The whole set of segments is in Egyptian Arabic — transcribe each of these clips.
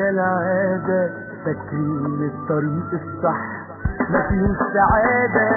كالعادة فاكرين الطريق الصح مفيهوش سعادة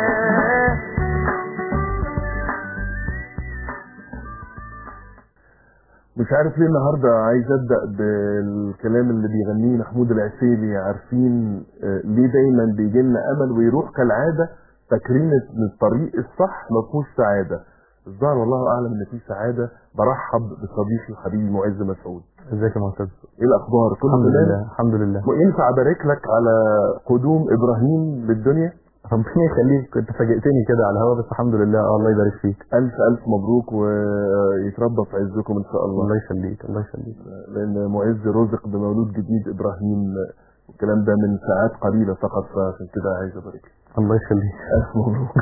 مش عارف ليه النهارده عايز ابدا بالكلام اللي بيغنيه محمود العسيلي عارفين آه، ليه دايما بيجي لنا امل ويروح كالعاده فاكرين ان الطريق الصح ما فيهوش سعاده الظاهر والله اعلم ان في سعاده برحب بصديقي وحبيبي معز مسعود ازيك يا معتز ايه الاخبار كله الحمد تمام لله الحمد لله وينفع ابارك لك على قدوم ابراهيم للدنيا ربنا يخليك كنت فاجئتني كده على الهوا بس الحمد لله آه، الله يبارك فيك الف الف مبروك ويتربى في عزكم ان شاء الله الله يخليك الله يخليك لان معز رزق بمولود جديد ابراهيم والكلام ده من ساعات قليله فقط فعشان كده عايز ابارك لك. الله يخليك الف مبروك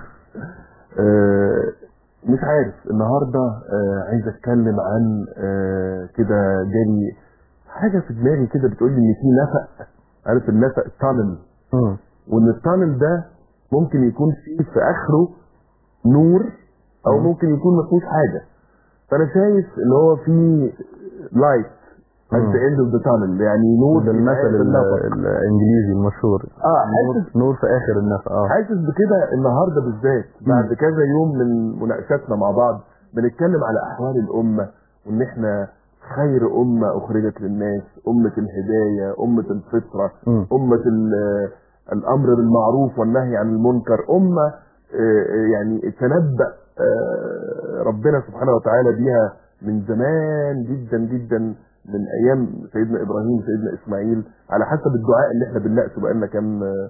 آه، مش عارف النهارده آه، عايز اتكلم عن آه، كده جالي حاجه في دماغي كده بتقول لي ان في نفق عارف النفق التانل مم. وان التانل ده ممكن يكون فيه في اخره نور او مم. ممكن يكون ما فيهوش حاجه فانا شايف ان هو في لايت at مم. the end of the tunnel يعني نور ده في المثل آخر ال- النفق. الانجليزي المشهور اه نور, حاسس نور في اخر النفق اه حاسس بكده النهارده بالذات بعد كذا يوم من مناقشاتنا مع بعض بنتكلم على احوال الامه وان احنا خير امه اخرجت للناس امه الهدايه امه الفطره مم. امه ال- الامر بالمعروف والنهي عن المنكر امه آه، آه، يعني تنبأ آه، ربنا سبحانه وتعالى بيها من زمان جدا جدا من ايام سيدنا ابراهيم وسيدنا اسماعيل على حسب الدعاء اللي احنا بنناقشه بقالنا كام آه،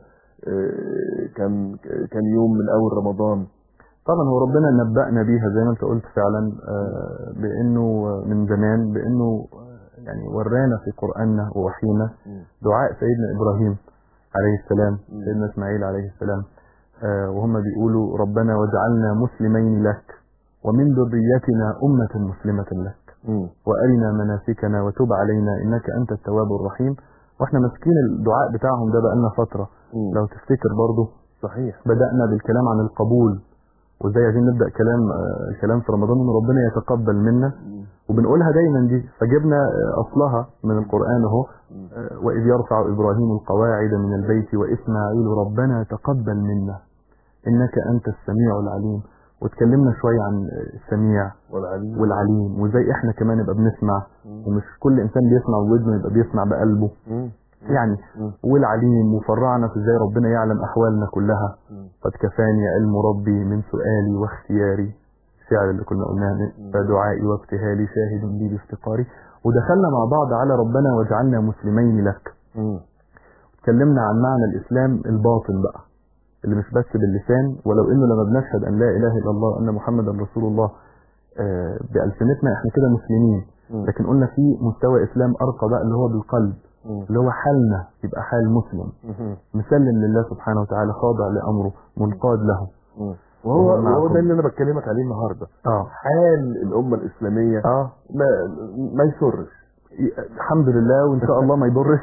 آه، كام كام يوم من اول رمضان طبعا هو ربنا نبأنا بيها زي ما انت قلت فعلا آه، بانه من زمان بانه آه، يعني ورانا في قرآننا ووحينا دعاء سيدنا ابراهيم عليه السلام مم. سيدنا اسماعيل عليه السلام آه، وهم بيقولوا ربنا واجعلنا مسلمين لك ومن ذريتنا أمة مسلمة لك مم. وأرنا مناسكنا وتب علينا إنك أنت التواب الرحيم واحنا ماسكين الدعاء بتاعهم ده بقالنا فترة مم. لو تفتكر برضه صحيح بدأنا بالكلام عن القبول وازاي عايزين نبدأ كلام آه، الكلام في رمضان ان ربنا يتقبل منا مم. وبنقولها دايما دي فجبنا آه، اصلها من القرآن اهو مم. آه، وإذ يرفع إبراهيم القواعد من البيت وإسماعيل ربنا تقبل منا إنك أنت السميع العليم واتكلمنا شوية عن آه، السميع والعليم والعليم وازاي احنا كمان نبقى بنسمع مم. ومش كل انسان بيسمع بودنه يبقى بيسمع بقلبه مم. يعني مم. والعليم وفرعنا في ازاي ربنا يعلم احوالنا كلها مم. قد كفاني علم ربي من سؤالي واختياري الشعر اللي كنا قلناه مم. فدعائي وابتهالي شاهد لي بافتقاري ودخلنا مع بعض على ربنا واجعلنا مسلمين لك مم. اتكلمنا عن معنى الاسلام الباطن بقى اللي مش بس باللسان ولو انه لما بنشهد ان لا اله الا الله وان محمدا رسول الله آه، بألسنتنا احنا كده مسلمين مم. لكن قلنا في مستوى اسلام ارقى بقى اللي هو بالقلب مم. اللي هو حالنا يبقى حال مسلم مم. مسلم لله سبحانه وتعالى خاضع لامره منقاد له مم. وهو وهو معكم. وهو ده اللي انا بكلمك عليه النهارده اه حال الامه الاسلاميه اه ما ما يسرش الحمد لله وان شاء الله ما يضرش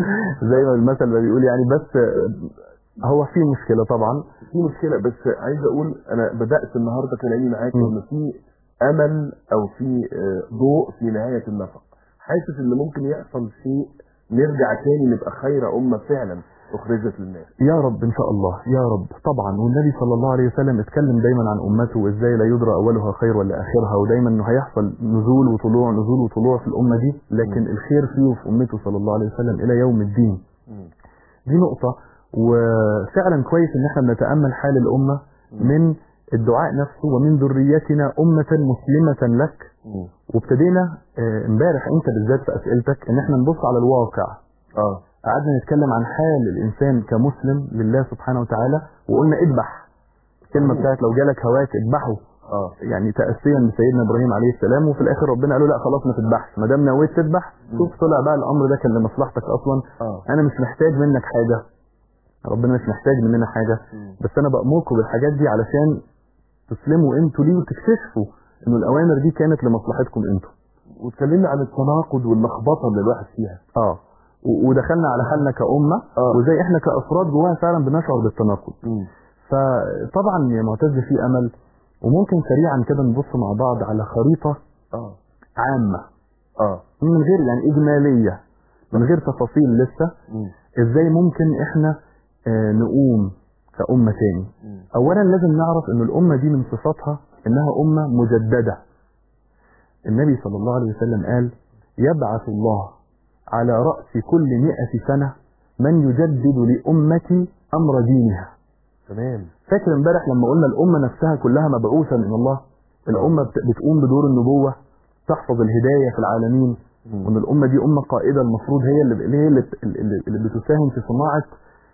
زي ما المثل ما بيقول يعني بس آه، هو في مشكله طبعا في مشكله بس عايز اقول انا بدات النهارده كلامي معاك مم. ان في امل او في آه، ضوء في نهايه النفق حاسس ان ممكن يحصل شيء نرجع تاني نبقى خير امه فعلا اخرجت للناس يا رب ان شاء الله يا رب طبعا والنبي صلى الله عليه وسلم اتكلم دايما عن امته وازاي لا يدرى اولها خير ولا اخرها ودايما انه هيحصل نزول وطلوع نزول وطلوع في الامه دي لكن مم. الخير فيه وفي امته صلى الله عليه وسلم الى يوم الدين مم. دي نقطة وفعلا كويس ان احنا بنتأمل حال الامة مم. من الدعاء نفسه ومن ذريتنا أمة مسلمة لك مم. وابتدينا آه، امبارح انت بالذات في اسئلتك ان احنا نبص على الواقع اه قعدنا نتكلم عن حال الانسان كمسلم لله سبحانه وتعالى وقلنا اذبح الكلمة مم. بتاعت لو جالك هواك اذبحه اه يعني تأسيا بسيدنا ابراهيم عليه السلام وفي الاخر ربنا قال له لا خلاص ما تذبحش ما دام نويت تذبح مم. شوف طلع بقى الامر ده كان لمصلحتك اصلا اه انا مش محتاج منك حاجة ربنا مش محتاج مننا حاجة مم. بس انا بأمركم بالحاجات دي علشان تسلموا انتوا ليه وتكتشفوا انه الاوامر دي كانت لمصلحتكم انتوا واتكلمنا عن التناقض واللخبطه اللي الواحد فيها اه و- ودخلنا على حالنا كأمة آه. وزي احنا كأفراد جواها فعلا بنشعر بالتناقض مم. فطبعا يا معتز في امل وممكن سريعا كده نبص مع بعض على خريطة اه عامة اه من غير يعني إجمالية من غير تفاصيل لسه مم. ازاي ممكن احنا آه، نقوم كأمة تاني مم. اولا لازم نعرف ان الامة دي من صفاتها انها امة مجددة النبي صلى الله عليه وسلم قال يبعث الله على رأس كل مئة سنة من يجدد لأمتي أمر دينها تمام فاكر امبارح لما قلنا الأمة نفسها كلها مبعوثة من الله الأمة بت- بتقوم بدور النبوة تحفظ الهداية في العالمين مم. وان الامه دي امه قائده المفروض هي اللي اللي هي اللي, اللي اللي بتساهم في صناعه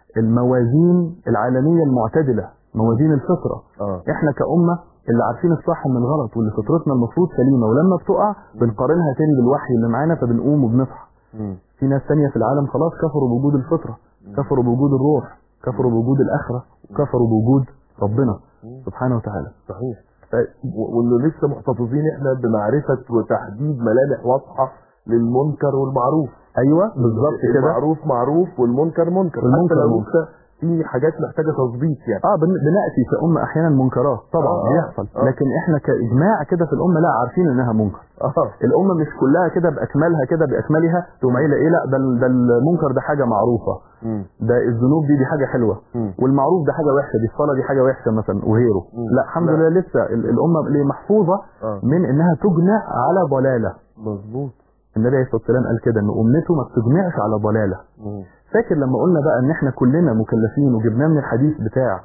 الموازين العالميه المعتدله موازين الفطره اه احنا كامه اللي عارفين الصح من الغلط واللي فطرتنا المفروض سليمه ولما بتقع بنقارنها تاني بالوحي اللي معانا فبنقوم وبنصحى مم. في ناس تانية في العالم خلاص كفروا بوجود الفطره كفروا بوجود الروح كفروا بوجود الاخره كفروا بوجود ربنا مم. سبحانه وتعالى صحيح ف- و- وانه لسه محتفظين احنا بمعرفه وتحديد ملامح واضحه للمنكر والمعروف ايوه بالظبط كده المعروف معروف والمنكر منكر والمنكر حتى لو منكر. لسه في حاجات محتاجه تظبيط يعني اه بن- بناتي في امه احيانا منكرات طبعا آه، آه، بيحصل آه. لكن احنا كاجماع كده في الامه لا عارفين انها منكر اه الامه مش كلها كده باكملها كده باكملها تقوم قايله ايه لا ده ال- ده المنكر ده حاجه معروفه مم. ده الذنوب دي دي حاجه حلوه مم. والمعروف ده حاجه وحشه دي الصلاه دي حاجه وحشه مثلا وغيره مم. لا الحمد لا. لله لسه ال- الامه اللي محفوظه اه من انها تجمع على ضلاله مظبوط النبي عليه الصلاه والسلام قال كده ان امته ما بتجمعش على ضلاله مم. فاكر لما قلنا بقى ان احنا كلنا مكلفين وجبناه من الحديث بتاع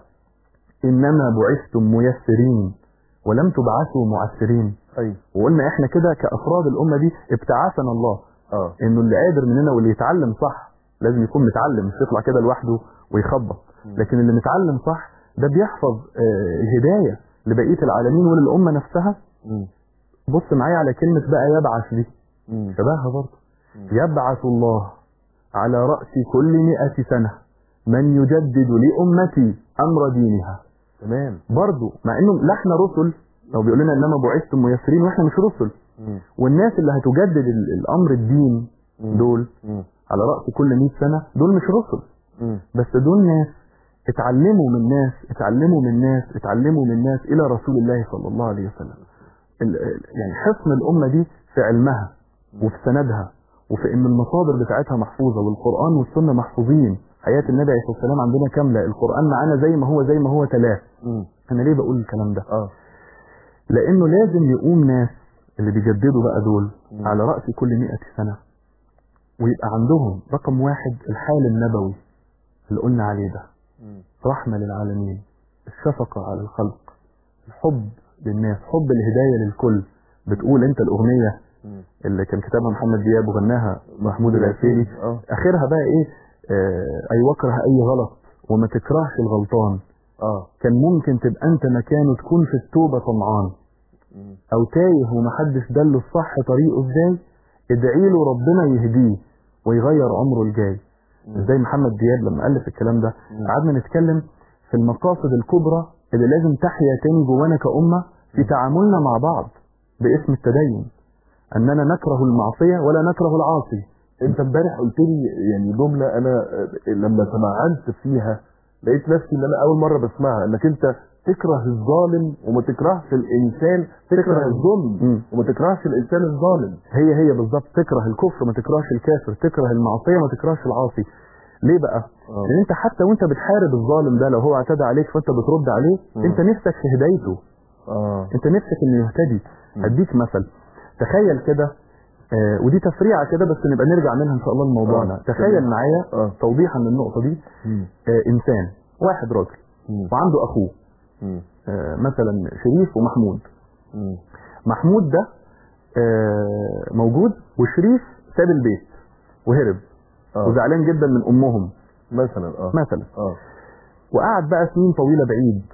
انما بعثتم ميسرين ولم تبعثوا معسرين ايوه وقلنا احنا كده كافراد الامه دي ابتعاثنا الله اه انه اللي قادر مننا واللي يتعلم صح لازم يكون متعلم مش يطلع كده لوحده ويخبط لكن اللي متعلم صح ده بيحفظ آه، الهدايه لبقيه العالمين وللامه نفسها مم. بص معايا على كلمه بقى يبعث دي مم. شبهها برضه يبعث الله على رأس كل مئة سنة من يجدد لأمتي أمر دينها تمام برضه مع إنه لا إحنا رسل لو بيقول لنا إنما بعثتم ميسرين وإحنا مش رسل مم. والناس اللي هتجدد ال- الأمر الدين مم. دول مم. على رأس كل 100 سنة دول مش رسل مم. بس دول ناس اتعلموا من ناس اتعلموا من ناس اتعلموا من ناس إلى رسول الله صلى الله عليه وسلم ال- ال- يعني حصن الأمة دي في علمها وفي سندها وفي ان المصادر بتاعتها محفوظه والقران والسنه محفوظين حياه النبي عليه الصلاه والسلام عندنا كامله القران معانا زي ما هو زي ما هو تلاه مم. انا ليه بقول الكلام ده اه لانه لازم يقوم ناس اللي بيجددوا بقى دول مم. على راس كل 100 سنه ويبقى عندهم رقم واحد الحال النبوي اللي قلنا عليه ده مم. رحمه للعالمين الشفقه على الخلق الحب للناس حب الهدايه للكل بتقول انت الاغنيه مم. اللي كان كتبها محمد دياب وغناها محمود العسيري اه اخرها بقى ايه آه اي وكره اي غلط وما تكرهش الغلطان اه كان ممكن تبقى انت مكانه تكون في التوبه طمعان مم. او تايه ومحدش دله الصح طريقه ازاي ادعي له ربنا يهديه ويغير عمره الجاي ازاي محمد دياب لما الف الكلام ده مم. قعدنا نتكلم في المقاصد الكبرى اللي لازم تحيا تاني جوانا كأمة في تعاملنا مع بعض باسم التدين اننا نكره المعصية ولا نكره العاصي انت امبارح قلت لي يعني جمله انا آه، لما تمعنت فيها لقيت نفسي ان انا اول مره بسمعها انك انت تكره الظالم وما تكرهش الانسان تكره الظلم مم. وما تكرهش الانسان الظالم هي هي بالظبط تكره الكفر ما تكرهش الكافر تكره المعصية ما تكرهش العاصي ليه بقى آه. لان انت حتى وانت بتحارب الظالم ده لو هو اعتدى عليك فانت بترد عليه مم. انت نفسك في هدايته اه انت نفسك انه يهتدي هديك مثل تخيل كده آه ودي تفريعه كده بس نبقى نرجع منها ان شاء الله لموضوعنا آه. تخيل تمام. معايا اه توضيحا للنقطه دي مم. آه انسان واحد راجل مم. وعنده اخوه مم. آه مثلا شريف ومحمود مم. محمود ده آه موجود وشريف ساب البيت وهرب اه وزعلان جدا من امهم مثلا اه مثلا اه وقعد بقى سنين طويله بعيد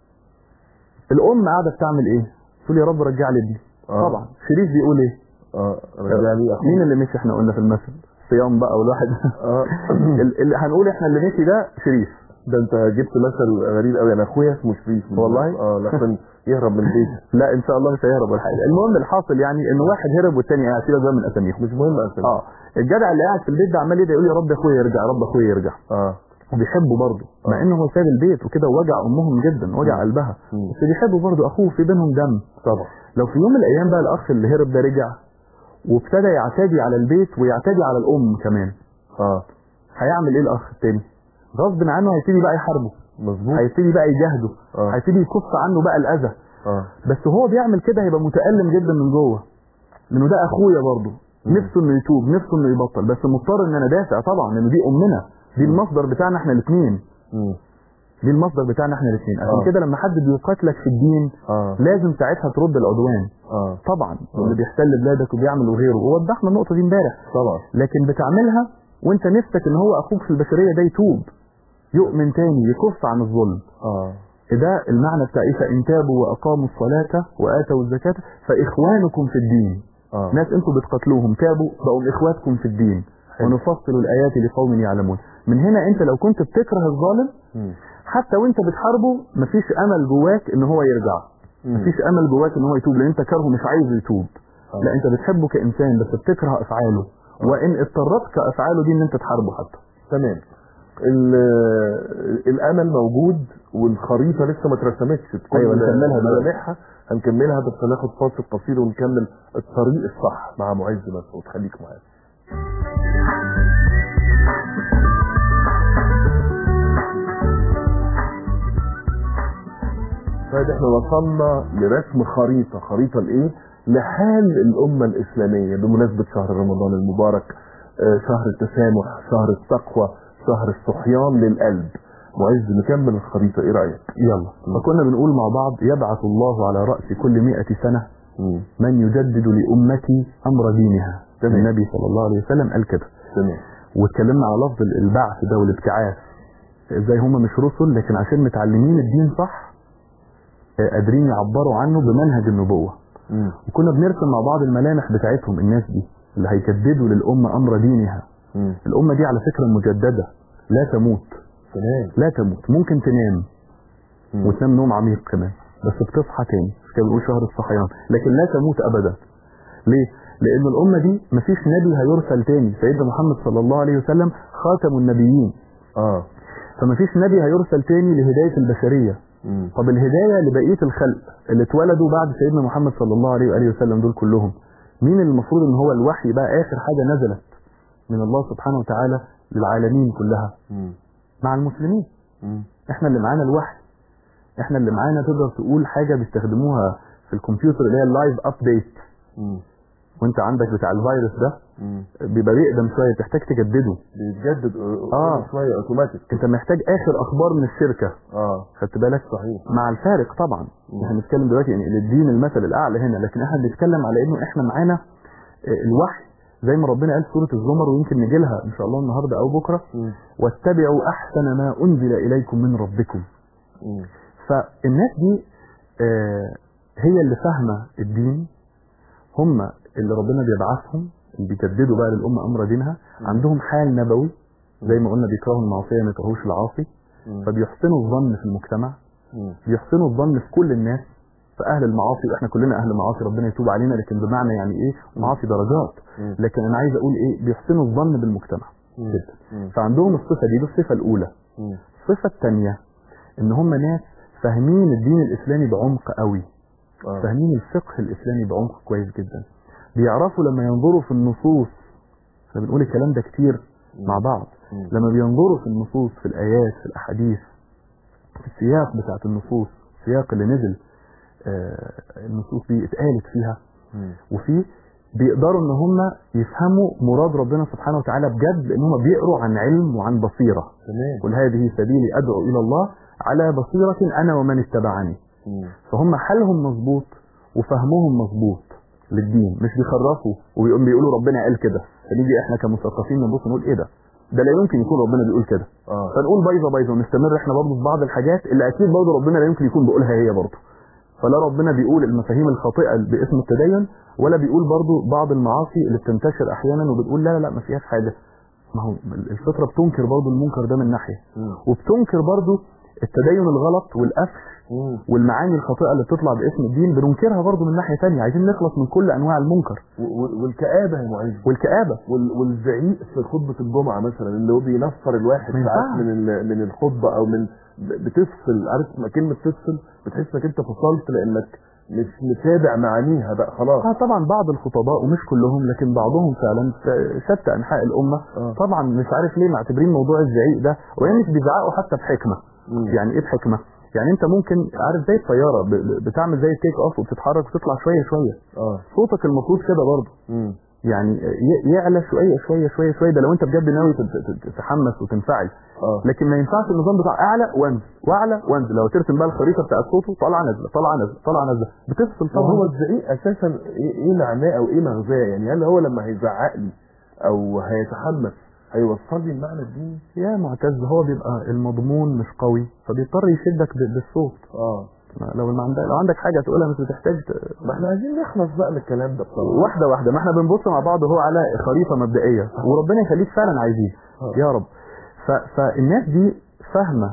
الام قاعده بتعمل ايه تقول يا رب رجع لي ابني آه. طبعا شريف بيقول ايه اه رجع لي اخوه مين اللي مشي احنا قلنا في المثل صيام بقى والواحد اه ال- اللي هنقول احنا اللي مشي ده شريف ده انت جبت مثل غريب قوي انا اخويا اسمه شريف والله؟ اه لحسن يهرب من البيت لا ان شاء الله مش هيهرب ولا حاجه المهم الحاصل يعني ان واحد هرب والتاني قاعد سيبك بقى من اساميهم مش مهم اصلا اه الجدع اللي قاعد في البيت ده عمال يدعي يقول يا رب اخويا يرجع يا رب اخويا يرجع اه وبيحبه برضه مع انه هو ساب البيت وكده ووجع امهم جدا وجع مم. قلبها مم. بس بيحبه برضه اخوه في بينهم دم طبعا لو في يوم من الايام بقى الاخ اللي هرب ده رجع وابتدى يعتدي على البيت ويعتدي على الام كمان اه هيعمل ايه الاخ التاني غصب عنه هيبتدي بقى يحاربه مظبوط هيبتدي بقى يجاهده اه هيبتدي يكف عنه بقى الاذى اه بس وهو بيعمل كده هيبقى متألم جدا من جوه لانه ده اخويا برضه مم. نفسه انه يتوب نفسه انه يبطل بس مضطر ان انا دافع طبعا لان دي امنا دي مم. المصدر بتاعنا احنا الاثنين مم. دي المصدر بتاعنا احنا الاثنين عشان آه. كده لما حد بيقاتلك في الدين اه لازم ساعتها ترد العدوان اه طبعا اللي بيحتل بلادك وبيعمل وغيره ووضحنا النقطه دي امبارح طبعا لكن بتعملها وانت نفسك ان هو اخوك في البشريه ده يتوب يؤمن تاني يكف عن الظلم اه ده المعنى بتاع ايه فان تابوا واقاموا الصلاه واتوا الزكاه فاخوانكم في الدين اه ناس انتوا بتقاتلوهم تابوا بقوا اخواتكم في الدين حلو. ونفصل الايات لقوم يعلمون من هنا انت لو كنت بتكره الظالم مم. حتى وانت بتحاربه مفيش امل جواك ان هو يرجع مم. مفيش امل جواك ان هو يتوب لان انت كارهه مش عايزه يتوب آه. لا انت بتحبه كانسان بس بتكره افعاله آه. وان اضطرتك افعاله دي ان انت تحاربه حتى تمام ال- الامل موجود والخريطه لسه ما اترسمتش بكل أيوة، نكملها دلوقتي. ملامحها هنكملها بس هناخد فاصل قصير ونكمل الطريق الصح مع معز مسعود خليك معانا طيب احنا وصلنا لرسم خريطة خريطة لايه لحال الأمة الإسلامية بمناسبة شهر رمضان المبارك آه، شهر التسامح شهر التقوى شهر الصحيان للقلب معز نكمل الخريطة ايه رأيك يلا فكنا بنقول مع بعض يبعث الله على رأس كل مئة سنة مم. من يجدد لأمتي أمر دينها تمام. النبي صلى الله عليه وسلم قال كده تمام واتكلمنا على لفظ البعث ده والابتعاث ازاي هم مش رسل لكن عشان متعلمين الدين صح آه، قادرين يعبروا عنه بمنهج النبوة مم. وكنا بنرسم مع بعض الملامح بتاعتهم الناس دي اللي هيجددوا للأمة أمر دينها مم. الأمة دي على فكرة مجددة لا تموت تمام لا تموت ممكن تنام مم. وتنام نوم عميق كمان بس بتصحى تاني مش كده بنقول شهر الصحيان لكن لا تموت ابدا ليه لان الامه دي مفيش نبي هيرسل تاني سيدنا محمد صلى الله عليه وسلم خاتم النبيين اه فمفيش نبي هيرسل تاني لهدايه البشريه مم. طب الهدايه لبقيه الخلق اللي اتولدوا بعد سيدنا محمد صلى الله عليه واله وسلم دول كلهم مين اللي المفروض ان هو الوحي بقى اخر حاجه نزلت من الله سبحانه وتعالى للعالمين كلها مم. مع المسلمين مم. احنا اللي معانا الوحي احنا اللي معانا تقدر تقول حاجه بيستخدموها في الكمبيوتر اللي هي اللايف ابديت مم. وانت عندك بتاع الفيروس ده مم. بيبقى بيقدم شويه تحتاج تجدده بيتجدد آه. شوية اوتوماتيك انت محتاج اخر اخبار من الشركه اه خدت بالك صحيح مع الفارق طبعا مم. احنا بنتكلم دلوقتي يعني الدين المثل الاعلى هنا لكن احنا بنتكلم على انه احنا معانا اه، الوحي زي ما ربنا قال في سوره الزمر ويمكن نجي لها ان شاء الله النهارده او بكره مم. واتبعوا احسن ما انزل اليكم من ربكم مم. فالناس دي آه، هي اللي فاهمه الدين هم اللي ربنا بيبعثهم اللي بيجددوا بقى للامه امر دينها عندهم حال نبوي زي ما قلنا بيكرهوا المعصيه ما يكرهوش العاصي مم. فبيحسنوا الظن في المجتمع مم. بيحسنوا الظن في كل الناس في اهل المعاصي واحنا كلنا اهل معاصي ربنا يتوب علينا لكن بمعنى يعني ايه معاصي درجات مم. لكن انا عايز اقول ايه بيحسنوا الظن بالمجتمع مم. جدا مم. فعندهم الصفه دي دي الصفه الاولى مم. الصفه الثانيه ان هم ناس فاهمين الدين الاسلامي بعمق قوي آه. فاهمين الفقه الاسلامي بعمق كويس جدا بيعرفوا لما ينظروا في النصوص احنا بنقول الكلام ده كتير مع بعض مم. لما بينظروا في النصوص في الايات في الاحاديث في السياق بتاعت النصوص السياق اللي نزل آه، النصوص دي اتقالت فيها مم. وفي بيقدروا ان هم يفهموا مراد ربنا سبحانه وتعالى بجد لان هم بيقروا عن علم وعن بصيره تمام قل هذه سبيلي ادعو الى الله على بصيره انا ومن اتبعني مم. فهم حالهم مظبوط وفهمهم مظبوط للدين مش بيخرفوا وبيقوم بيقولوا ربنا قال كده فنيجي احنا كمثقفين نبص نقول ايه ده ده لا يمكن يكون ربنا بيقول كده اه فنقول بايظه بايظه ونستمر احنا برضه في بعض الحاجات اللي اكيد برضه ربنا لا يمكن يكون بيقولها هي برضه فلا ربنا بيقول المفاهيم الخاطئه باسم التدين ولا بيقول برضه بعض المعاصي اللي بتنتشر احيانا وبتقول لا لا لا ما فيهاش حاجه ما هو الفطره بتنكر برضه المنكر ده من ناحيه مم. وبتنكر برضه التدين الغلط والقفش مم. والمعاني الخاطئه اللي بتطلع باسم الدين بننكرها برضه من ناحيه ثانيه عايزين نخلص من كل انواع المنكر و- و- والكآبة يا معز والكآبه وال- والزعيق في خطبة الجمعة مثلا اللي هو بينفر الواحد ما ساعات ينفعش. من ال- من الخطبة او من ب- بتفصل عارف ما كلمة تفصل بتحس انك انت فصلت لانك مش متابع معانيها بقى خلاص اه طبعا بعض الخطباء ومش كلهم لكن بعضهم فعلا في شتى انحاء الامه آه. طبعا مش عارف ليه معتبرين موضوع الزعيق ده وهي مش بيزعقوا حتى بحكمه مم. يعني ايه بحكمه يعني انت ممكن عارف زي الطياره ب- ب- بتعمل زي التيك اوف وبتتحرك وتطلع شويه شويه اه صوتك المفروض كده برضه مم. يعني ي- يعلى شويه شويه شويه شويه ده لو انت بجد ناوي تت- تت- تتحمس وتنفعل اه لكن ما ينفعش النظام بتاع اعلى وانزل واعلى وانزل لو ترسم بقى الخريطه بتاعت صوته طالعه نازله طالعه نازله طالعه نازله بتفصل طبعا وهو الزعيق اساسا ايه إيه معناه او ايه مغزاه يعني هل هو لما هيزعق لي او هيتحمس هيوصل لي المعنى الديني يا معتز هو بيبقى المضمون مش قوي فبيضطر يشدك ب- بالصوت اه لو ما عندك لو عندك حاجه تقولها مش بتحتاج ت- ما احنا عايزين نخلص بقى من الكلام ده بصراحه واحده واحده ما احنا بنبص مع بعض هو على خريطه مبدئيه وربنا يخليك فعلا عايزين آه. يا رب ف... فالناس دي فاهمه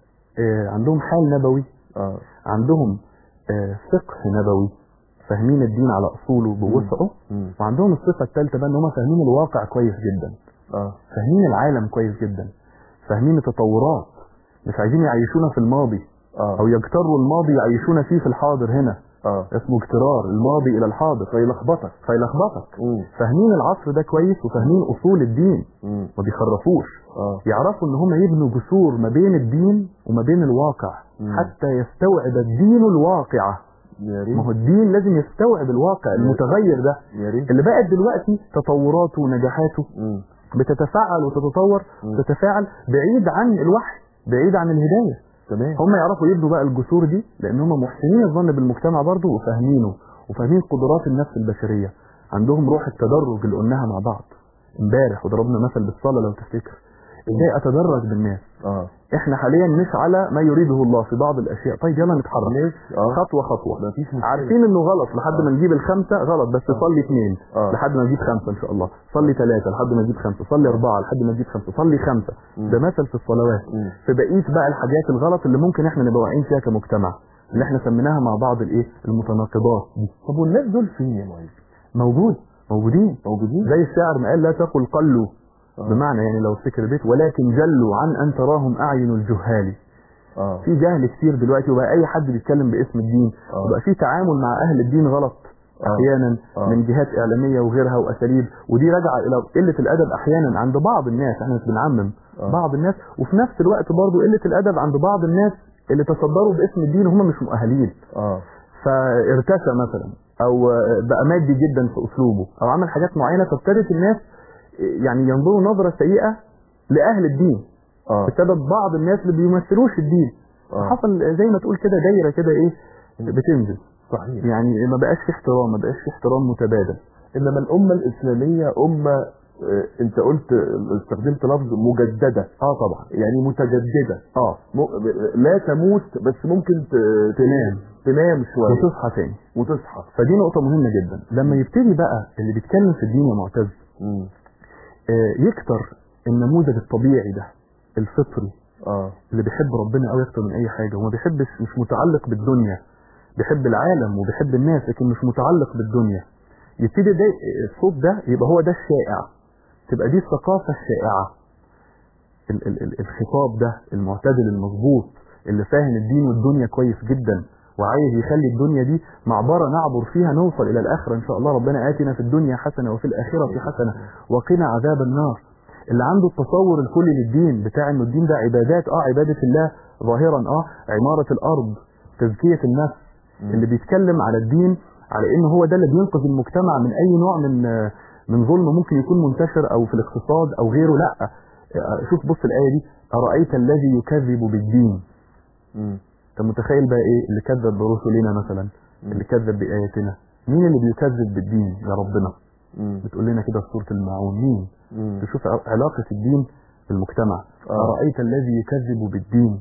آه، عندهم حال نبوي اه عندهم آه، فقه نبوي فاهمين الدين على اصوله بوسعه مم. وعندهم الصفه الثالثه بقى ان هم فاهمين الواقع كويس جدا اه فاهمين العالم كويس جدا فاهمين التطورات مش عايزين يعيشونا في الماضي اه او يجتروا الماضي يعيشونا فيه في الحاضر هنا اه اسمه اجترار الماضي الى الحاضر فيلخبطك فيلخبطك مم. فاهمين العصر ده كويس وفاهمين اصول الدين مم. ما بيخرفوش اه يعرفوا ان هم يبنوا جسور ما بين الدين وما بين الواقع مم. حتى يستوعب الدين الواقع يا ريت ما هو الدين لازم يستوعب الواقع المتغير ده يا ريت اللي بقت دلوقتي تطوراته ونجاحاته مم. بتتفاعل وتتطور مم. وتتفاعل بعيد عن الوحي بعيد عن الهدايه تمام هم يعرفوا يبنوا بقى الجسور دي لان هم محسنين الظن بالمجتمع برضه وفاهمينه وفاهمين قدرات النفس البشريه عندهم روح التدرج اللي قلناها مع بعض امبارح وضربنا مثل بالصلاه لو تفتكر ازاي اتدرج بالناس اه احنا حاليا مش على ما يريده الله في بعض الاشياء طيب يلا نتحرك ماشي اه خطوه خطوه مفيش مشكله عارفين انه غلط لحد ما نجيب الخمسه غلط بس صلي اثنين آه. لحد ما نجيب خمسه ان شاء الله صلي ثلاثه لحد ما نجيب خمسه صلي اربعه لحد ما نجيب خمسه صلي خمسه مم. ده مثل في الصلوات مم. في بقيه بقى الحاجات الغلط اللي ممكن احنا نبقى واقعين فيها كمجتمع اللي احنا سميناها مع بعض الايه المتناقضات دي طب والناس دول فين يا معيد موجود موجودين موجودين زي الشاعر ما قال لا تقل قلوا آه. بمعنى يعني لو تفتكر البيت ولكن جلوا عن ان تراهم اعين الجهال اه في جهل كتير دلوقتي وبقى اي حد بيتكلم باسم الدين آه. وبقى في تعامل مع اهل الدين غلط آه. احيانا آه. من جهات اعلاميه وغيرها واساليب ودي راجعه الى قله الادب احيانا عند بعض الناس احنا مش بنعمم آه. بعض الناس وفي نفس الوقت برضو قله الادب عند بعض الناس اللي تصدروا باسم الدين وهم مش مؤهلين اه فارتشى مثلا او بقى مادي جدا في اسلوبه او عمل حاجات معينه فابتدت الناس يعني ينظروا نظره سيئه لاهل الدين اه بسبب بعض الناس اللي بيمثلوش الدين آه. حصل زي ما تقول كده دايره كده ايه بتنزل صحيح يعني ما بقاش في احترام ما بقاش في احترام متبادل انما الامه الاسلاميه امه آه، انت قلت استخدمت لفظ مجدده اه طبعا يعني متجدده اه م- لا تموت بس ممكن ت- تنام. تنام شويه وتصحى تاني وتصحى فدي نقطه مهمه جدا لما يبتدي بقى اللي بيتكلم في الدين يا معتز مم. آه، يكتر النموذج الطبيعي ده الفطري اه اللي بيحب ربنا قوي اكتر من اي حاجه وما بيحبش مش متعلق بالدنيا بيحب العالم وبيحب الناس لكن مش متعلق بالدنيا يبتدي ده الصوت ده يبقى هو ده الشائع تبقى دي الثقافه الشائعه ال- ال- ال- الخطاب ده المعتدل المظبوط اللي فاهم الدين والدنيا كويس جدا وعايز يخلي الدنيا دي معبره نعبر فيها نوصل الى الاخره ان شاء الله ربنا اتنا في الدنيا حسنه وفي الاخره حسنه وقنا عذاب النار اللي عنده التصور الكلي للدين بتاع انه الدين ده عبادات اه عباده الله ظاهرا اه عماره الارض تزكيه النفس اللي بيتكلم على الدين على ان هو ده اللي بينقذ المجتمع من اي نوع من آه، من ظلم ممكن يكون منتشر او في الاقتصاد او غيره لا آه، شوف بص الايه دي ارايت الذي يكذب بالدين مم. انت متخيل بقى ايه اللي كذب برسلنا مثلا اللي كذب باياتنا مين اللي بيكذب بالدين يا ربنا مم. بتقول لنا كده في سوره الماعون مين مم. تشوف ع- علاقه الدين بالمجتمع آه. ارايت الذي يكذب بالدين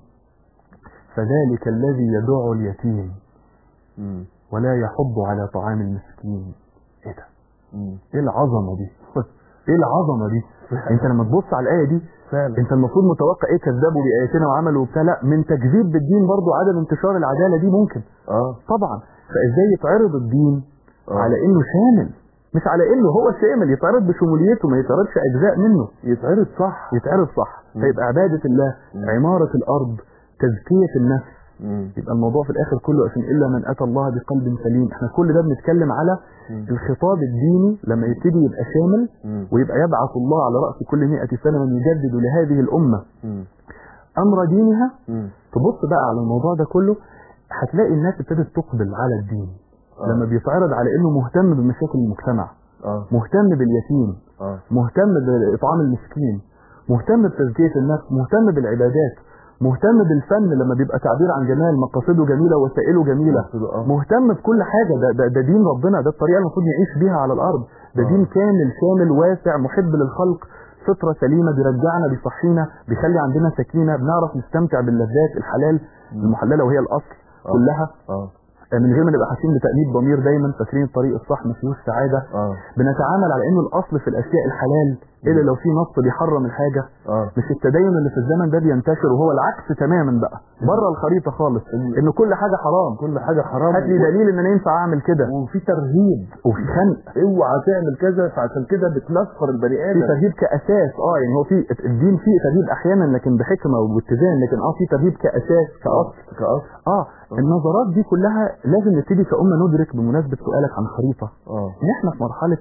فذلك الذي يدع اليتيم مم. ولا يحض على طعام المسكين ايه ده مم. ايه العظمه دي ايه العظمه دي انت لما تبص على الايه دي فعلا انت المفروض متوقع ايه كذبوا باياتنا وعملوا وبتاع لا من تكذيب بالدين برضو عدم انتشار العداله دي ممكن اه طبعا فازاي يتعرض الدين آه. على انه شامل مش على انه هو شامل يتعرض بشموليته ما يتعرضش اجزاء منه يتعرض صح يتعرض صح مم. فيبقى عباده الله مم. عماره الارض تزكيه النفس مم. يبقى الموضوع في الاخر كله عشان الا من اتى الله بقلب سليم احنا كل ده بنتكلم على مم. الخطاب الديني لما يبتدي يبقى شامل مم. ويبقى يبعث الله على راس كل 100 سنه من يجدد لهذه الامه مم. امر دينها مم. تبص بقى على الموضوع ده كله هتلاقي الناس ابتدت تقبل على الدين آه. لما بيتعرض على انه مهتم بمشاكل المجتمع اه مهتم باليتيم اه مهتم بإطعام المسكين مهتم بتزكية النفس مهتم بالعبادات مهتم بالفن لما بيبقى تعبير عن جمال مقاصده جميلة وسائله جميلة مقصده، آه. مهتم بكل حاجة ده, ده, ده دين ربنا ده الطريقة المفروض يعيش بيها على الأرض ده آه. دين كامل شامل واسع محب للخلق فطرة سليمة بيرجعنا بيصحينا بيخلي عندنا سكينة بنعرف نستمتع باللذات الحلال المحللة وهي الأصل آه. كلها اه من غير ما نبقى حاسين بتأنيب ضمير دايما فاكرين الطريق الصح ما فيهوش سعادة اه بنتعامل على انه الاصل في الاشياء الحلال الا لو في نص بيحرم الحاجه اه مش التدين اللي في الزمن ده بينتشر وهو العكس تماما بقى بره الخريطه خالص ان كل حاجه حرام كل حاجه حرام هات لي دليل ان انا ينفع اعمل كده وفي ترهيب وفي خنق اوعى تعمل كذا فعشان كده بتنفر البني في ادم ترهيب كاساس اه يعني هو في الدين فيه ترهيب احيانا لكن بحكمه وباتزان لكن اه في ترهيب كاساس كاصل كأصل اه النظرات دي كلها لازم نبتدي كأمة ندرك بمناسبة سؤالك عن خريطة اه ان احنا في مرحلة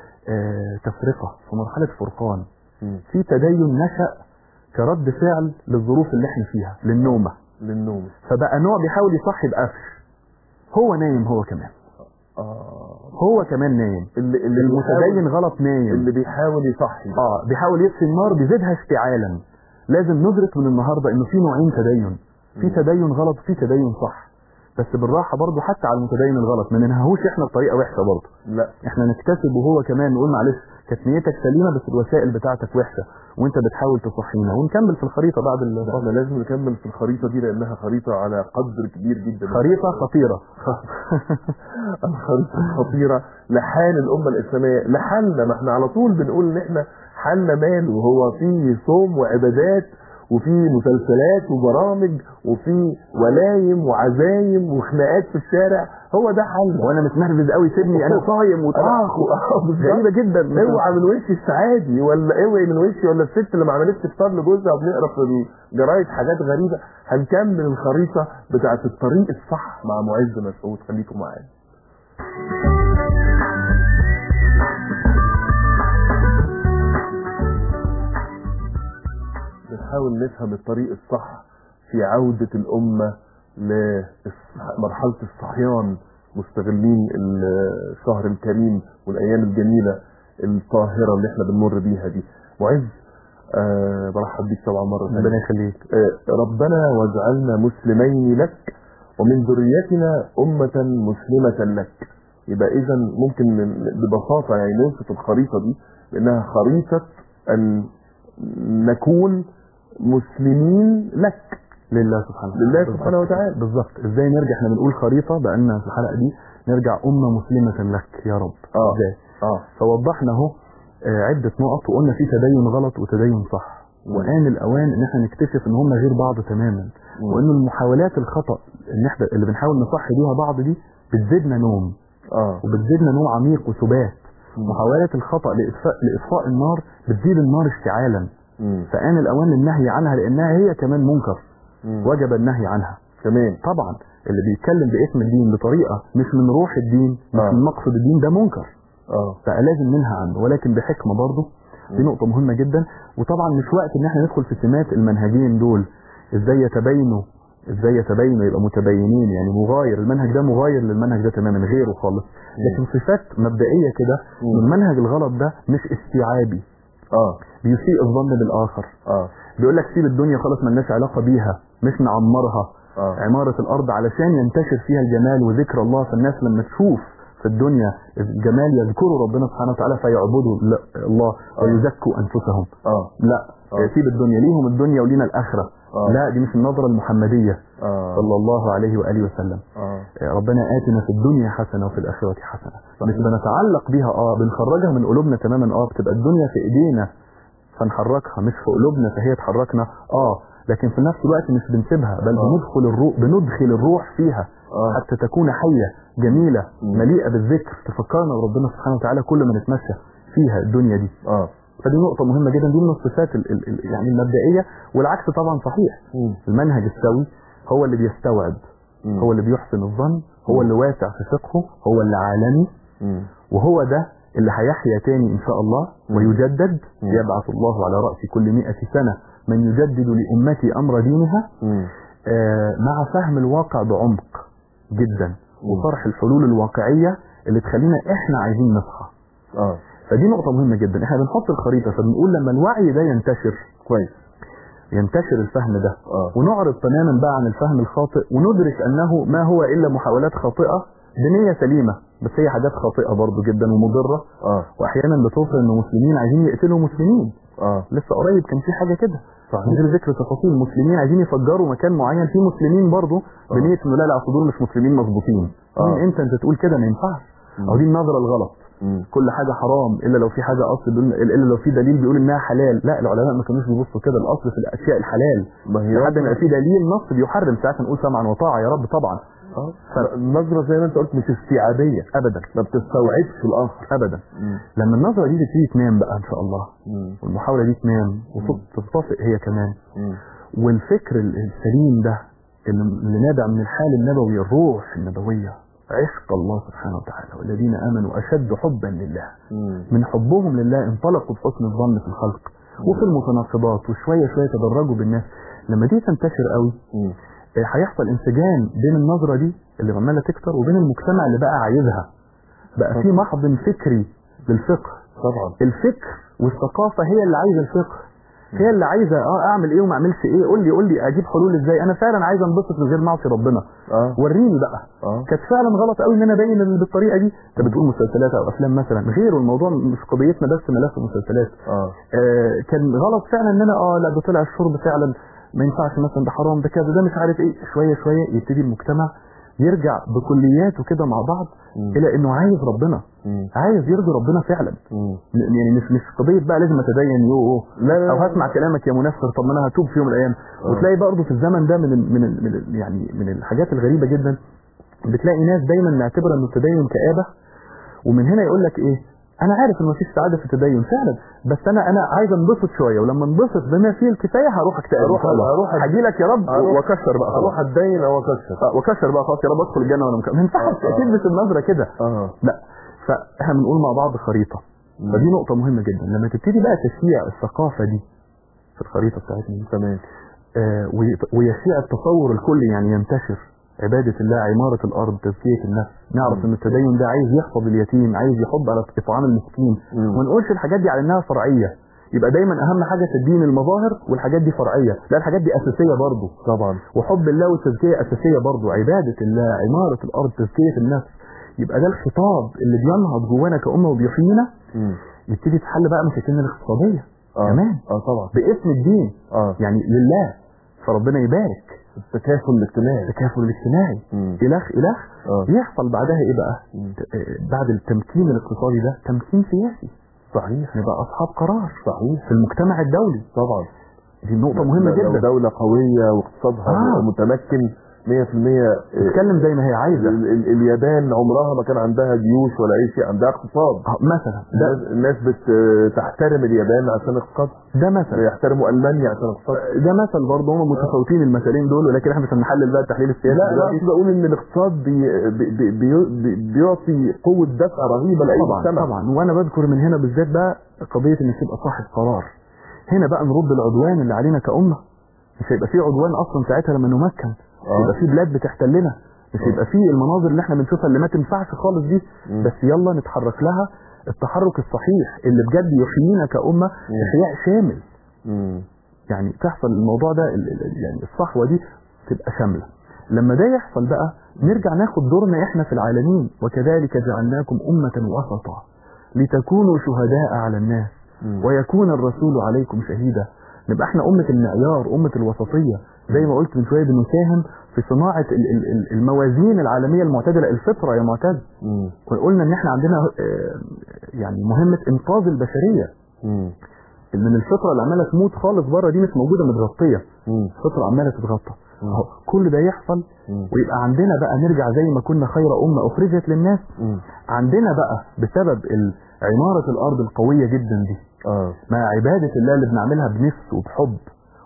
آه تفرقة في مرحلة فرقان مم. في تدين نشأ كرد فعل للظروف اللي احنا فيها للنومة للنوم فبقى نوع بيحاول يصحي بقفش هو نايم هو كمان اه هو كمان نايم اللي اللي المتدين بيحاول- غلط نايم اللي بيحاول يصحي اه بيحاول يطفي النار بيزيدها اشتعالا لازم ندرك من النهارده انه في نوعين تدين في تدين غلط وفي تدين صح بس بالراحه برضه حتى على المتدين الغلط ما ننهوش احنا بطريقه وحشه برضه لا احنا نكتسب وهو كمان نقول معلش كانت نيتك سليمه بس الوسائل بتاعتك وحشه وانت بتحاول تصحينا ونكمل في الخريطه بعد ده الفصل احنا لازم نكمل في الخريطه دي لانها خريطه على قدر كبير جدا خريطه خطيره الخريطه خطيره لحال الامه الاسلاميه لحالنا ما احنا على طول بنقول ان احنا حالنا مال وهو في صوم وعبادات وفي مسلسلات وبرامج وفي ولايم وعزايم وخناقات في الشارع هو ده حالنا وانا متنرفز قوي سيبني انا صايم وطاخ آه، بالظبط. غريبه جدا اوعى من وشي السعادي ولا اوعي من وشي ولا الست اللي ما عملتش فطار لجوزها وبنقرا في الجرايد حاجات غريبه هنكمل الخريطه بتاعت الطريق الصح مع معز مسعود خليكم معانا بنحاول نفهم الطريق الصح في عودة الأمة لمرحلة الصحيان مستغلين الشهر الكريم والأيام الجميلة الطاهرة اللي احنا بنمر بيها دي معز آه برحب بيك طبعا مرة ثانية ربنا يخليك آه، ربنا واجعلنا مسلمين لك ومن ذريتنا أمة مسلمة لك يبقى إذا ممكن من- ببساطة يعني نوصف الخريطة دي بأنها خريطة أن نكون مسلمين لك لله سبحانه لله بالظبط. سبحانه وتعالى. بالظبط ازاي نرجع احنا بنقول خريطه بقالنا في الحلقه دي نرجع امه مسلمه لك يا رب آه. ازاي اه فوضحنا اهو آه، عده نقط وقلنا في تدين غلط وتدين صح مم. وآن الأوان إن احنا نكتشف إن هم غير بعض تماما مم. وإن المحاولات الخطأ إن احنا اللي بنحاول نصحي بيها بعض دي بتزيدنا نوم اه وبتزيدنا نوم عميق وثبات مم. محاولات الخطأ لإطفاء لإطفاء النار بتزيد النار اشتعالا مم. فآن الأوان للنهي عنها لأنها هي كمان منكر مم. وجب النهي عنها كمان طبعا اللي بيتكلم باسم الدين بطريقة مش من روح الدين مش آه. من مقصد الدين ده منكر اه بقى لازم ننهى عنه ولكن بحكمة برضه دي نقطة مهمة جدا وطبعا مش وقت ان احنا ندخل في سمات المنهجين دول ازاي يتبينوا ازاي يتبينوا يبقى متبينين يعني مغاير المنهج ده مغاير للمنهج ده تماما غيره خالص لكن صفات مبدئية كده مم. المنهج الغلط ده مش استيعابي اه بيسيء الظن بالآخر اه بيقول لك سيب الدنيا خلاص ملناش علاقة بيها مش نعمرها اه عمارة الأرض علشان ينتشر فيها الجمال وذكر الله فالناس لما تشوف في الدنيا الجمال يذكروا ربنا سبحانه وتعالى فيعبدوا ل- الله ويزكوا أنفسهم اه لا آه. سيب الدنيا ليهم الدنيا ولينا الآخرة آه. لا دي مش النظرة المحمدية اه صلى الله عليه وآله وسلم اه ربنا آتنا في الدنيا حسنة وفي الآخرة حسنة مش بنتعلق بيها اه بنخرجها من قلوبنا تماما اه بتبقى الدنيا في ايدينا فنحركها مش في قلوبنا فهي تحركنا اه لكن في نفس الوقت مش بنسيبها بل آه. بندخل الروح بندخل الروح فيها اه حتى تكون حية جميلة مم. مليئة بالذكر تفكرنا بربنا سبحانه وتعالى كل ما نتمشى فيها الدنيا دي اه فدي نقطة مهمة جدا دي من الصفات ال ال ال يعني المبدئية والعكس طبعا صحيح مم. المنهج السوي هو اللي بيستوعب مم. هو اللي بيحسن الظن هو اللي واسع في فقهه هو اللي عالمي مم. وهو ده اللي هيحيا تاني ان شاء الله مم. ويجدد مم. يبعث الله على رأس كل مئة سنة من يجدد لأمتي أمر دينها مم. آه، مع فهم الواقع بعمق جدا مم. وطرح الحلول الواقعية اللي تخلينا احنا عايزين نصحى اه فدي نقطة مهمة جدا احنا بنحط الخريطة فبنقول لما الوعي ده ينتشر كويس ينتشر الفهم ده اه ونعرض تماما بقى عن الفهم الخاطئ وندرك انه ما هو الا محاولات خاطئة بنية سليمة بس هي حاجات خاطئة برضو جدا ومضرة اه واحيانا بتوصل ان مسلمين عايزين يقتلوا مسلمين اه لسه قريب كان في حاجة كده صحيح. من غير ذكر تفاصيل مسلمين عايزين يفجروا مكان معين في مسلمين برضه بنية انه لا لا أصل دول مش مسلمين مظبوطين آه. مين انت انت تقول كده ما ينفعش مم. او دي النظرة الغلط مم. كل حاجة حرام الا لو في حاجة اصل بيقول الا لو في دليل بيقول انها حلال لا العلماء ما كانوش بيبصوا كده الاصل في الاشياء الحلال ما هي لحد ما ربنا- يبقى في دليل نص بيحرم ساعتها نقول سمعا وطاعة يا رب طبعا اه النظرة زي ما انت قلت مش استيعابية ابدا ما بتستوعبش الاخر ابدا مم. لما النظرة دي تبتدي تنام بقى ان شاء الله مم. والمحاولة دي تنام وتطفئ هي كمان مم. والفكر ال- السليم ده اللي اللي نابع من الحال النبوي الروح النبوية عشق الله سبحانه وتعالى والذين آمنوا أشد حبا لله مم. من حبهم لله انطلقوا بحسن الظن في الخلق وفي المتناقضات وشوية شوية تدرجوا بالناس لما دي تنتشر قوي مم. آه، هيحصل انسجام بين النظرة دي اللي عمالة تكتر وبين المجتمع اللي بقى عايزها بقى في محضن فكري للفقه طبعا الفكر والثقافة هي اللي عايزة الفقه هي اللي عايزة اه اعمل ايه وما اعملش ايه قول لي قول لي اجيب حلول ازاي انا فعلا عايز انبسط من غير ما اعصي ربنا اه وريني بقى اه كانت فعلا غلط قوي ان انا ابين ال- بالطريقه دي انت بتقول مسلسلات او افلام مثلا غير الموضوع مش قضيتنا بس ملف المسلسلات اه آه كان غلط فعلا ان انا اه لا ده طلع الشرب فعلا ما ينفعش مثلا ده حرام ده كذا ده مش عارف ايه شويه شويه يبتدي المجتمع يرجع بكلياته كده مع بعض مم. الى انه عايز ربنا مم. عايز يرضي ربنا فعلا مم. م- يعني مش مش قضيه بقى لازم اتدين يو أوه. لا لا او لا. هسمع كلامك يا منفر طب ما انا هتوب في يوم من الايام آه. وتلاقي برضه في الزمن ده من ال من ال من ال يعني من الحاجات الغريبه جدا بتلاقي ناس دايما معتبره ان التدين كآبه ومن هنا يقول لك ايه انا عارف ان مفيش سعاده في التدين فعلا بس انا انا عايز انبسط شويه ولما انبسط بما فيه الكفايه هروح اكتئب أروح- إن شاء الله. أروح- هاجي لك يا رب أروح- واكشر بقى خلاص. اروح اتدين او اكشر آه، واكشر بقى خلاص يا رب ادخل الجنه وانا مكمل ما ينفعش آه، آه. اكيد مش النظره كده اه لا فاحنا بنقول مع بعض خريطه مم. فدي نقطة مهمة جدا لما تبتدي بقى تشيع الثقافة دي في الخريطة بتاعتنا دي تمام آه وي- ويشيع التصور الكلي يعني ينتشر عبادة الله عمارة الأرض تزكية النفس نعرف مم. ان التدين ده عايز يحفظ اليتيم عايز يحض على إطعام المسكين مم. وما نقولش الحاجات دي على إنها فرعية يبقى دايما أهم حاجة في الدين المظاهر والحاجات دي فرعية لا الحاجات دي أساسية برضه طبعا وحب الله والتزكية أساسية برضه عبادة الله عمارة الأرض تزكية النفس يبقى ده الخطاب اللي بينهض جوانا كأمة وبيحيينا مم. يبتدي تحل بقى مشاكلنا الاقتصادية اه كمان اه طبعا باسم الدين اه يعني لله فربنا يبارك التكافل الاجتماعي التكافل الاجتماعي مم. إلخ إلخ اه يحصل بعدها إيه بقى مم. ت- آه، بعد التمكين الاقتصادي ده تمكين سياسي صحيح نبقى أصحاب قرار صحيح في المجتمع الدولي طبعا دي نقطة مهمة لو جدا دولة قوية واقتصادها آه. متمكن 100% تتكلم زي ما هي عايزة ال- ال- اليابان عمرها ما كان عندها جيوش ولا اي شيء عندها اقتصاد آه، مثلا ده الناس- الناس بتحترم اليابان عشان اقتصادها ده مثل بيحترموا المانيا عشان اقتصادها ده مثل برضه هم متفاوتين المثالين دول ولكن احنا مش هنحلل بقى التحليل السياسي لا لا دلوقتي. اقصد اقول ان الاقتصاد بي بي بي بي بيعطي قوه دفع رهيبه لاي طبعا مجتمع طبعا وانا بذكر من هنا بالذات بقى قضيه انك تبقى صاحب قرار هنا بقى نرد العدوان اللي علينا كأمة مش هيبقى فيه عدوان اصلا ساعتها لما نمكن مش آه. هيبقى فيه بلاد بتحتلنا مش آه. هيبقى فيه المناظر اللي احنا بنشوفها اللي ما تنفعش خالص دي مم. بس يلا نتحرك لها التحرك الصحيح اللي بجد يحيينا كأمة إحياء شامل مم. يعني تحصل الموضوع ده ال- ال- يعني الصحوة دي تبقى شاملة لما ده يحصل بقى نرجع ناخد دورنا احنا في العالمين وكذلك جعلناكم أمة وسطا لتكونوا شهداء على الناس مم. ويكون الرسول عليكم شهيدا نبقى احنا أمة المعيار أمة الوسطية زي ما قلت من شوية بنساهم في صناعة ال- ال- ال- الموازين العالمية المعتدلة الفطرة يا معتز مم. وقلنا ان احنا عندنا آه، يعني مهمة انقاذ البشرية مم. ان الفطرة اللي عمالة تموت خالص بره دي مش موجودة متغطية مم. الفطرة عمالة تتغطى مم. أهو كل ده يحصل مم. ويبقى عندنا بقى نرجع زي ما كنا خير أمة أخرجت للناس مم. عندنا بقى بسبب ال- عمارة الأرض القوية جدا دي اه مع عبادة الله اللي بنعملها بنفس وبحب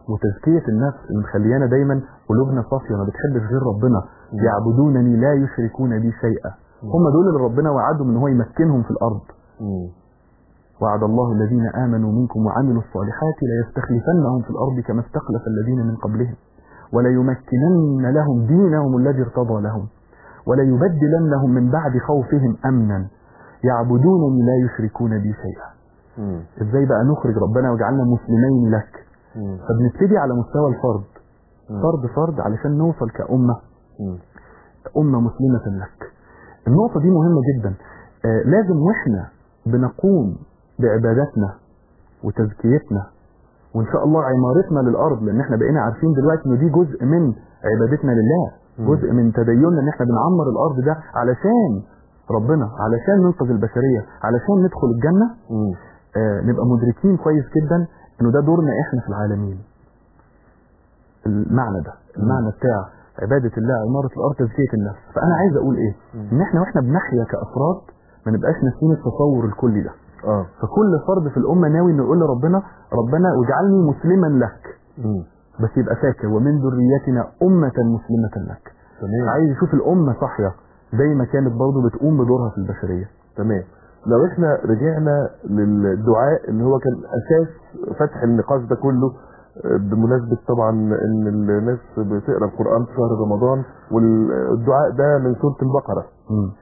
وتزكية النفس اللي مخليانا دايما قلوبنا صافية ما بتحبش غير ربنا يعبدونني لا يشركون بي شيئا هم دول اللي ربنا وعدهم ان هو يمكنهم في الارض مم. وعد الله الذين آمنوا منكم وعملوا الصالحات ليستخلفنهم في الأرض كما استخلف الذين من قبلهم وليمكنن لهم دينهم الذي ارتضى لهم وليبدلنهم من بعد خوفهم أمنا يعبدونني لا يشركون بي شيئا مم. ازاي بقى نخرج ربنا وجعلنا مسلمين لك مم. فبنبتدي على مستوى الفرد مم. فرد فرد علشان نوصل كأمة مم. أمة مسلمة لك النقطة دي مهمة جدا آه لازم واحنا بنقوم بعباداتنا وتزكيتنا وان شاء الله عمارتنا للارض لان احنا بقينا عارفين دلوقتي ان دي جزء من عبادتنا لله مم. جزء من تديننا ان احنا بنعمر الارض ده علشان ربنا علشان ننقذ البشرية علشان ندخل الجنة مم. آه نبقى مدركين كويس جدا انه ده دورنا احنا في العالمين المعنى ده المعنى بتاع عبادة الله عمارة الارض تزكية النفس فانا عايز اقول ايه ان احنا واحنا بنحيا كافراد ما نبقاش ناسيين التصور الكلي ده اه فكل فرد في الامه ناوي انه يقول لربنا ربنا واجعلني مسلما لك مم. بس يبقى فاكر ومن ذريتنا امه مسلمه لك تمام عايز يشوف الامه صاحيه زي ما كانت برضه بتقوم بدورها في البشريه تمام لو احنا رجعنا للدعاء اللي هو كان اساس فتح النقاش ده كله آه، بمناسبة طبعا ان الناس بتقرا القرآن في شهر رمضان والدعاء ده من سورة البقرة مم.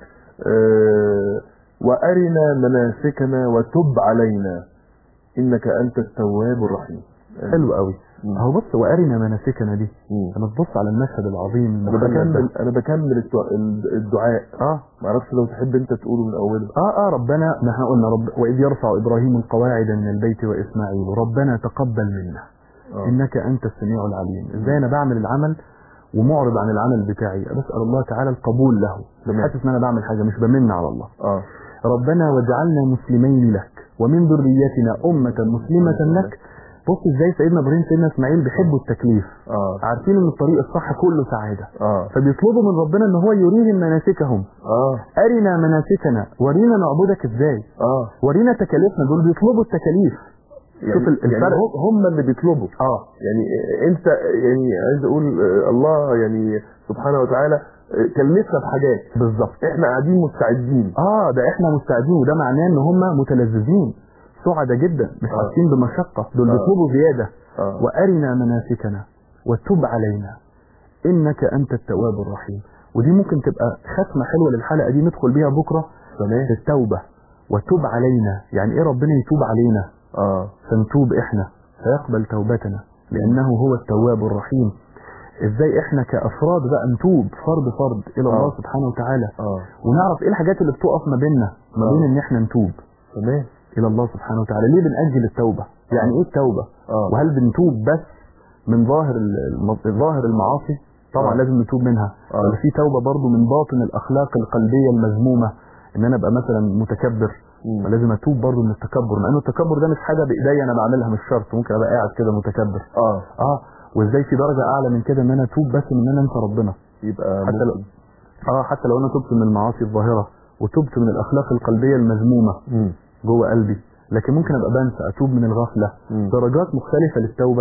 آه، وارنا مناسكنا وتب علينا انك انت التواب الرحيم حلو قوي مم. اهو بص وارنا مناسكنا دي مم. لما تبص على المشهد العظيم انا المخلد ده. بكمل انا بكمل الدعاء- الدعاء اه معرفش لو تحب انت تقوله من اوله اه اه ربنا ما احنا قلنا رب واذ يرفع ابراهيم القواعد من البيت واسماعيل ربنا تقبل منا آه. انك انت السميع العليم ازاي انا بعمل العمل ومعرض عن العمل بتاعي بسال الله تعالى القبول له تمام. حاسس ان انا بعمل حاجه مش بمن على الله اه ربنا واجعلنا مسلمين لك ومن ذريتنا امه مسلمه لك بص ازاي سيدنا ابراهيم سيدنا اسماعيل بيحبوا التكليف اه عارفين ان الطريق الصح كله سعاده اه فبيطلبوا من ربنا ان هو يريهم مناسكهم اه ارنا مناسكنا ورينا نعبدك ازاي اه ورينا تكاليفنا دول بيطلبوا التكاليف شوف ال- يعني الفرق هم- هم اللي بيطلبوا اه يعني انت يعني عايز اقول آه، الله يعني سبحانه وتعالى آه، كلفنا بحاجات بالظبط احنا قاعدين مستعدين اه ده احنا مستعدين وده معناه ان هم متلذذين سعداء جدا مش آه. حاسين بمشقه دول آه. بيطلبوا زياده اه وارنا مناسكنا وتب علينا انك انت التواب الرحيم ودي ممكن تبقى ختمه حلوه للحلقه دي ندخل بيها بكره تمام في التوبه وتب علينا يعني ايه ربنا يتوب علينا اه فنتوب احنا فيقبل توبتنا لانه هو التواب الرحيم ازاي احنا كافراد بقى نتوب فرد فرد الى الله آه. سبحانه وتعالى اه ونعرف ايه الحاجات اللي بتقف ما بيننا ما آه. بين ان احنا نتوب تمام الى الله سبحانه وتعالى ليه بنأجل التوبة يعني ايه التوبة اه وهل بنتوب بس من ظاهر الم- ظاهر المعاصي طبعا آه. لازم نتوب منها آه. ولا في توبة برضو من باطن الاخلاق القلبية المذمومة ان انا ابقى مثلا متكبر مم. فلازم اتوب برضو من التكبر مع انه التكبر ده مش حاجة بايديا انا بعملها مش شرط ممكن ابقى قاعد كده متكبر اه اه وازاي في درجة اعلى من كده ان انا اتوب بس من ان انا انسى ربنا يبقى حتى لو ممكن. اه حتى لو انا تبت من المعاصي الظاهرة وتبت من الاخلاق القلبية المذمومة مم. جوه قلبي لكن ممكن ابقى بنسى اتوب من الغفله مم. درجات مختلفه للتوبه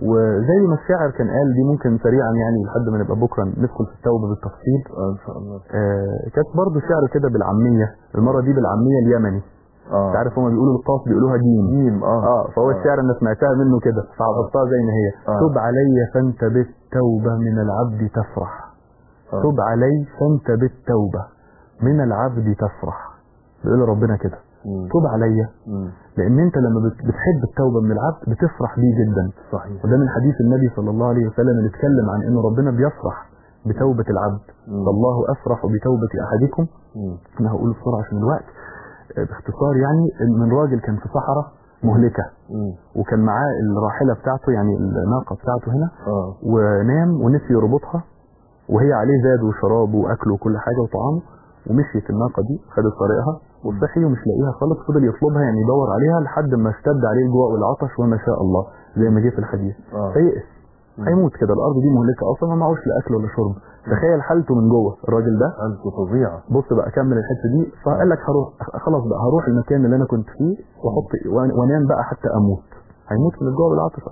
وزي ما الشاعر كان قال دي ممكن سريعا يعني لحد ما نبقى بكره ندخل في التوبه بالتفصيل اه ان شاء الله آه كانت برضه شعر كده بالعاميه المره دي بالعاميه اليمني اه انت عارف هما بيقولوا القاف بيقولوها جيم ميم اه اه فهو الشعر انا سمعتها منه كده فحفظتها زي ما هي آه. تب علي فانت بالتوبه من العبد تفرح آه. تب علي فانت بالتوبه من العبد تفرح بيقول ربنا كده مم. تب عليا مم. لان انت لما بت- بتحب التوبه من العبد بتفرح بيه جدا صحيح وده من حديث النبي صلى الله عليه وسلم اللي اتكلم عن ان ربنا بيفرح بتوبه العبد مم. فالله افرح بتوبه احدكم مم. انا هقول بسرعه عشان الوقت آه، باختصار يعني إن من راجل كان في صحراء مهلكه مم. وكان معاه الراحله بتاعته يعني الناقه بتاعته هنا اه ونام ونسي يربطها وهي عليه زاد وشراب واكل وكل حاجه وطعام ومشيت الناقه دي خدت طريقها وصحي ومش لاقيها خالص فضل يطلبها يعني يدور عليها لحد ما اشتد عليه الجوع والعطش وما شاء الله زي ما جه في الحديث اه فيئس هيموت كده الارض دي مهلكه اصلا ما معهوش لا اكل ولا شرب تخيل حالته من جوه الراجل ده حالته فظيعه بص بقى كمل الحته دي فقال لك هروح خلاص بقى هروح المكان اللي انا كنت فيه واحط وانام بقى حتى اموت هيموت من الجوع والعطش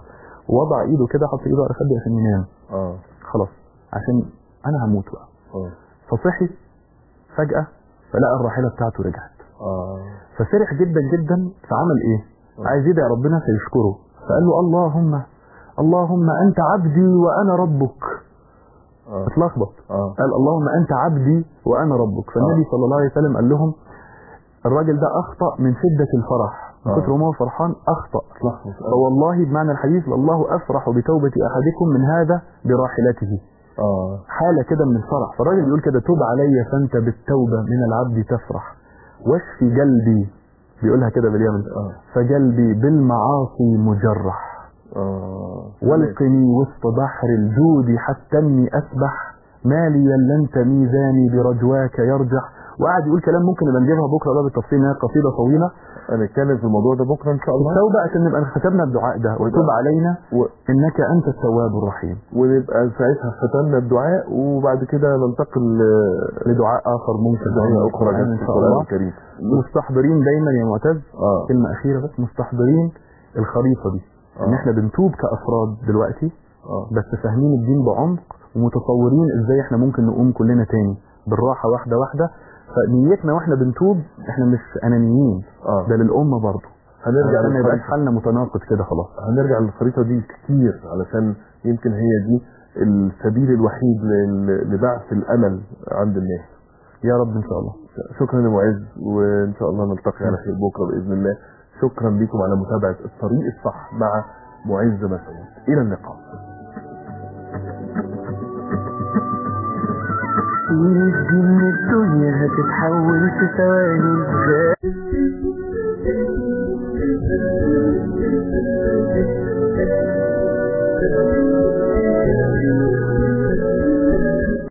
ووضع ايده كده حط ايده على خده عشان ينام اه خلاص عشان انا هموت بقى اه فصحي فجأة فلقى الراحلة بتاعته رجعت اه ففرح جدا جدا فعمل ايه عايز يدعي ربنا فيشكره فقال له اللهم اللهم انت عبدي وانا ربك اه اتلخبط اه قال اللهم انت عبدي وانا ربك فالنبي صلى الله عليه وسلم قال لهم الراجل ده اخطا من شده الفرح من آه. كتر ما هو فرحان اخطا اتلخبط اه فوالله بمعنى الحديث الله افرح بتوبه احدكم من هذا براحلته اه حاله كده من الفرح فالراجل بيقول كده توب علي فانت بالتوبه من العبد تفرح واشفي قلبي بيقولها كده باليمن اه فقلبي بالمعاصي مجرح اه والقني وسط بحر الجود حتى اني اسبح مالي لنت ميزاني برجواك يرجح وقعد يقول كلام ممكن نبقى نجيبها بكره بقى بالتفصيل انها قصيده طويله هنتكلم في الموضوع ده بكره ان شاء الله التوبه عشان نبقى ختمنا الدعاء ده وتوب علينا و... انك انت التواب الرحيم ونبقى ساعتها ختمنا الدعاء وبعد كده ننتقل ل- لدعاء اخر ممكن لدعاء اخرى القرآن جت ان في شاء القران الله الكريم مستحضرين دايما يا معتز اه كلمه اخيره بس مستحضرين الخريطه دي ان آه. احنا بنتوب كافراد دلوقتي اه بس فاهمين الدين بعمق ومتصورين ازاي احنا ممكن نقوم كلنا تاني بالراحه واحده واحده فنيتنا واحنا بنتوب احنا مش انانيين اه ده للامه برضه هنرجع عشان ما يبقاش للخريطه حالنا متناقض كده خلاص هنرجع للخريطه دي كتير علشان يمكن هي دي السبيل الوحيد لل- لبعث الامل عند الناس يا رب ان شاء الله شكرا يا معز وان شاء الله نلتقي على خير بكره باذن الله شكرا لكم على متابعه الطريق الصح مع معز مسعود الى اللقاء في من الدنيا هتتحول في ثواني ازاي